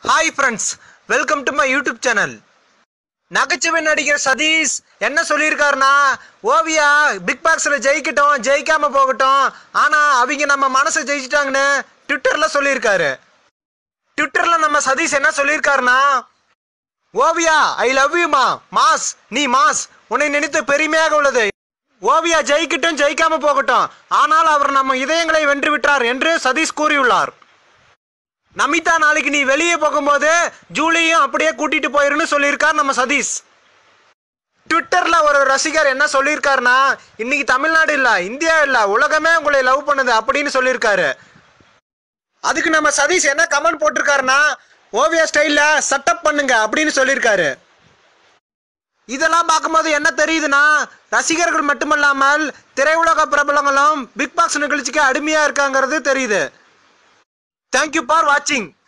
hi friends welcome to my YouTube channel நகைச்சுவை நடிகர் சதீஷ் என்ன சொல்லியிருக்காருன்னா ஓவியா பிக் பாக்ஸில் ஜெயிக்கட்டும் ஜெயிக்காம போகட்டும் ஆனால் அவங்க நம்ம மனசை ஜெயிச்சிட்டாங்கன்னு ட்விட்டரில் சொல்லியிருக்காரு ட்விட்டரில் நம்ம சதீஷ் என்ன சொல்லியிருக்காருன்னா ஓவியா ஐ லவ் யூ மா மாஸ் நீ மாஸ் உன்னை நினைத்து பெருமையாக உள்ளது ஓவியா ஜெயிக்கட்டும் ஜெயிக்காம போகட்டும் ஆனால் அவர் நம்ம இதயங்களை வென்று விட்டார் என்று சதீஷ் கூறியுள்ளார் நமிதா நாளைக்கு நீ வெளியே போகும்போது ஜூலியும் அப்படியே கூட்டிட்டு போயிருன்னு சொல்லியிருக்கார் நம்ம சதீஷ் ட்விட்டர்ல ஒரு ரசிகர் என்ன சொல்லியிருக்காருன்னா இன்னைக்கு தமிழ்நாடு இல்ல இந்தியா இல்ல உலகமே உங்களை லவ் பண்ணுது அப்படின்னு சொல்லியிருக்காரு அதுக்கு நம்ம சதீஷ் என்ன கமெண்ட் போட்டிருக்காருன்னா ஓவியா ஸ்டைல்ல செட்டப் பண்ணுங்க அப்படின்னு சொல்லியிருக்காரு இதெல்லாம் பார்க்கும்போது என்ன தெரியுதுன்னா ரசிகர்கள் மட்டுமல்லாமல் திரையுலக பிரபலங்களும் பிக் பாக்ஸ் நிகழ்ச்சிக்கு அடிமையா இருக்காங்கிறது தெரியுது தேங்க்யூ ஃபார் வாட்சிங்